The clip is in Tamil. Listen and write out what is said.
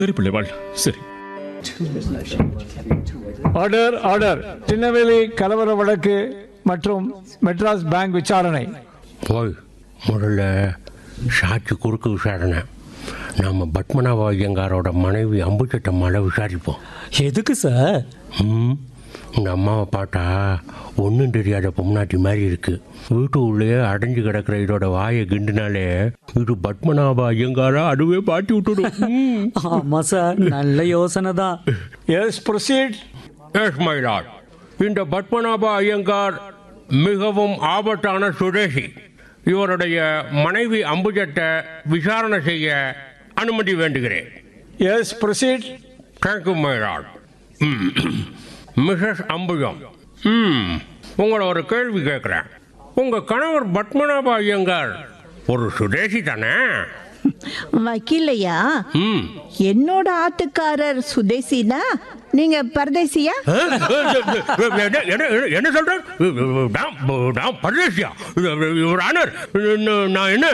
சரி பிள்ளைவாள் சரி ஆர்டர் ஆர்டர் திருநெல்வேலி கலவர வழக்கு மற்றும் மெட்ராஸ் பேங்க் விசாரணை போய் முதல்ல சாட்சி குறுக்கு விசாரணை நாம் பத்மநாப ஐயங்காரோட மனைவி அம்புச்சட்டம்மாவை விசாரிப்போம் எதுக்கு சார் ம் இந்த அம்மாவை பார்த்தா ஒன்றும் தெரியாத பொம்னாட்டி மாதிரி இருக்கு வீட்டு உள்ளே அடைஞ்சு கிடக்கிற இதோட வாயை கிண்டுனாலே இது பத்மநாப ஐயங்காரா அதுவே பாட்டி விட்டுடும் ம். ஆமா சார் நல்ல யோசனை தான் எஸ் ப்ரொசீட் எஸ் மயிலார் இந்த பத்மநாப ஐயங்கார் மிகவும் ஆபத்தான சுதேசி இவருடைய மனைவி அம்புஜத்தை விசாரணை செய்ய அனுமதி வேண்டுகிறேன் yes proceed thank you my lord Mrs Ambujam ம் உங்களை ஒரு கேள்வி கேட்குறேன் உங்கள் கணவர் பத்மநாப ஐயங்கார் ஒரு சுதேசி தானே வக்கீலையா ம் என்னோட ஆத்துக்காரர் சுதேசினா நீங்க பரதேசியா என்ன- என்ன என்ன சொல்ற நான் நான் பரதேசியா ஒரு ஆனர் நான் என்ன